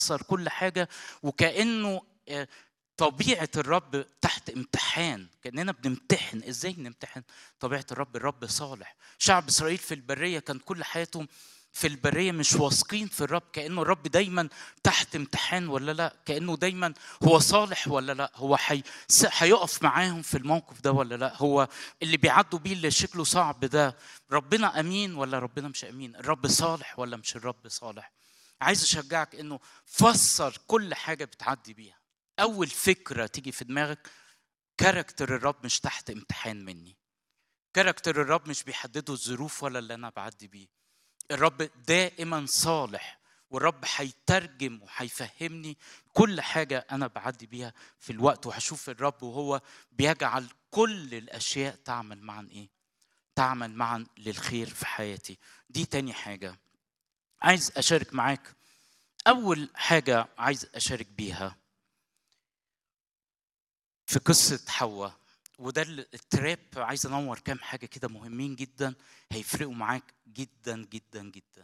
بيفسر كل حاجه وكانه آه، طبيعه الرب تحت امتحان كاننا بنمتحن ازاي نمتحن طبيعه الرب الرب صالح شعب اسرائيل في البريه كان كل حياتهم في البريه مش واثقين في الرب كانه الرب دايما تحت امتحان ولا لا كانه دايما هو صالح ولا لا هو حي... س- هيقف معاهم في الموقف ده ولا لا هو اللي بيعدوا بيه اللي شكله صعب ده ربنا امين ولا ربنا مش امين الرب صالح ولا مش الرب صالح عايز اشجعك انه فسر كل حاجه بتعدي بيها اول فكره تيجي في دماغك كاركتر الرب مش تحت امتحان مني كاركتر الرب مش بيحدده الظروف ولا اللي انا بعدي بيه الرب دائما صالح والرب هيترجم وهيفهمني كل حاجة أنا بعدي بيها في الوقت وهشوف الرب وهو بيجعل كل الأشياء تعمل معا إيه؟ تعمل معا للخير في حياتي دي تاني حاجة عايز أشارك معاك أول حاجة عايز أشارك بيها في قصة حواء وده التراب عايز انور كام حاجه كده مهمين جدا هيفرقوا معاك جدا جدا جدا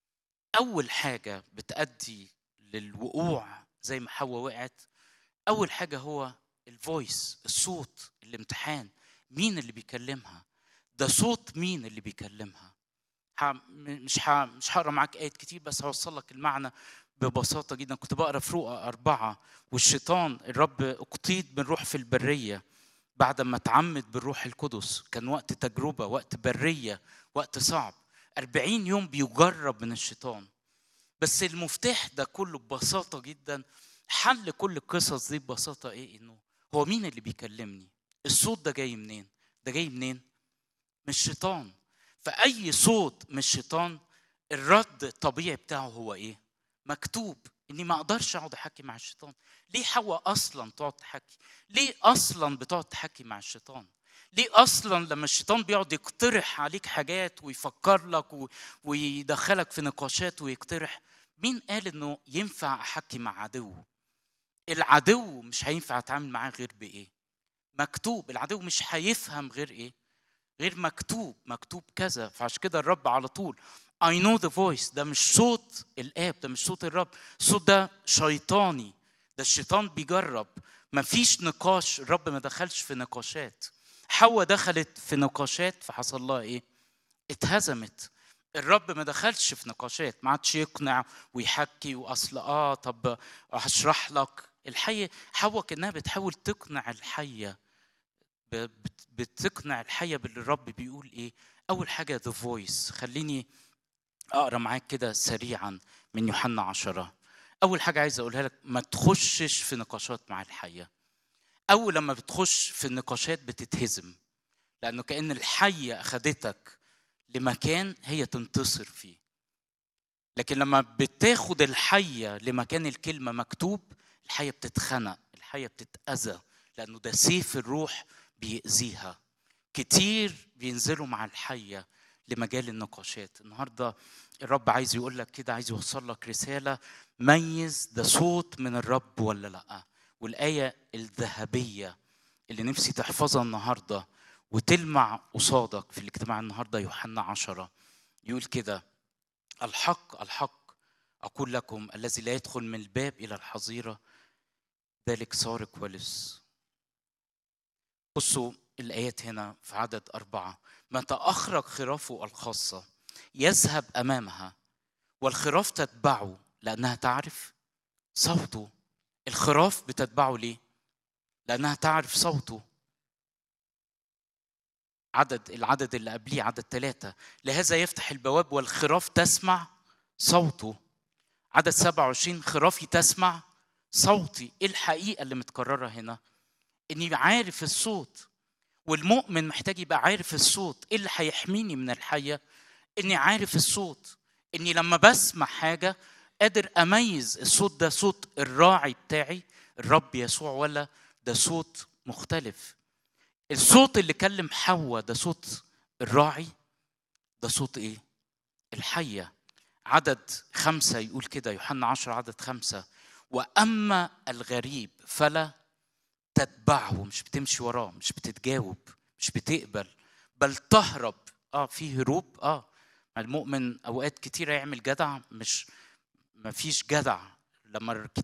اول حاجه بتادي للوقوع زي ما حواء وقعت اول حاجه هو الفويس الصوت الامتحان مين اللي بيكلمها ده صوت مين اللي بيكلمها ح- م- مش ح- مش هقرا معاك ايات كتير بس هوصل لك المعنى ببساطه جدا كنت بقرا في رؤى اربعه والشيطان الرب اقتيد من روح في البريه بعد ما اتعمد بالروح القدس كان وقت تجربة وقت برية وقت صعب أربعين يوم بيجرب من الشيطان بس المفتاح ده كله ببساطة جدا حل كل القصص دي ببساطة إيه إنه هو مين اللي بيكلمني الصوت ده جاي منين ده جاي منين من الشيطان فأي صوت من الشيطان الرد الطبيعي بتاعه هو إيه مكتوب اني ما اقدرش اقعد احكي مع الشيطان ليه حواء اصلا تقعد تحكي ليه اصلا بتقعد تحكي مع الشيطان ليه اصلا لما الشيطان بيقعد يقترح عليك حاجات ويفكر لك و- ويدخلك في نقاشات ويقترح مين قال انه ينفع احكي مع عدو العدو مش هينفع اتعامل معاه غير بايه مكتوب العدو مش هيفهم غير ايه غير مكتوب مكتوب كذا فعشان كده الرب على طول I know the voice ده مش صوت الآب ده مش صوت الرب الصوت ده شيطاني ده الشيطان بيجرب مفيش نقاش الرب ما دخلش في نقاشات حواء دخلت في نقاشات فحصل لها ايه اتهزمت الرب ما دخلش في نقاشات ما عادش يقنع ويحكي واصل اه طب هشرح لك الحية حواء كانها بتحاول تقنع الحية ب- بت- بتقنع الحية باللي الرب بيقول ايه اول حاجة the voice خليني اقرا معاك كده سريعا من يوحنا عشرة اول حاجة عايز اقولها لك ما تخشش في نقاشات مع الحية اول لما بتخش في النقاشات بتتهزم لانه كأن الحية اخدتك لمكان هي تنتصر فيه لكن لما بتاخد الحية لمكان الكلمة مكتوب الحية بتتخنق الحية بتتأذى لأنه ده سيف الروح بيأذيها كتير بينزلوا مع الحية لمجال النقاشات النهاردة الرب عايز يقول لك كده عايز يوصل لك رسالة ميز ده صوت من الرب ولا لأ والآية الذهبية اللي نفسي تحفظها النهاردة وتلمع قصادك في الاجتماع النهاردة يوحنا عشرة يقول كده الحق الحق أقول لكم الذي لا يدخل من الباب إلى الحظيرة ذلك سارق ولص بصوا الآيات هنا في عدد أربعة متى أخرج خرافه الخاصة يذهب أمامها والخراف تتبعه لأنها تعرف صوته الخراف بتتبعه ليه؟ لأنها تعرف صوته عدد العدد اللي قبليه عدد ثلاثة لهذا يفتح البواب والخراف تسمع صوته عدد 27 خرافي تسمع صوتي ايه الحقيقة اللي متكررة هنا اني عارف الصوت والمؤمن محتاج يبقى عارف الصوت ايه اللي هيحميني من الحية اني عارف الصوت اني لما بسمع حاجة قادر اميز الصوت ده صوت الراعي بتاعي الرب يسوع ولا ده صوت مختلف الصوت اللي كلم حواء ده صوت الراعي ده صوت ايه الحية عدد خمسة يقول كده يوحنا عشر عدد خمسة وأما الغريب فلا تتبعه مش بتمشي وراه مش بتتجاوب مش بتقبل بل تهرب اه في هروب اه المؤمن اوقات كتيرة يعمل جدع مش ما فيش جدع لما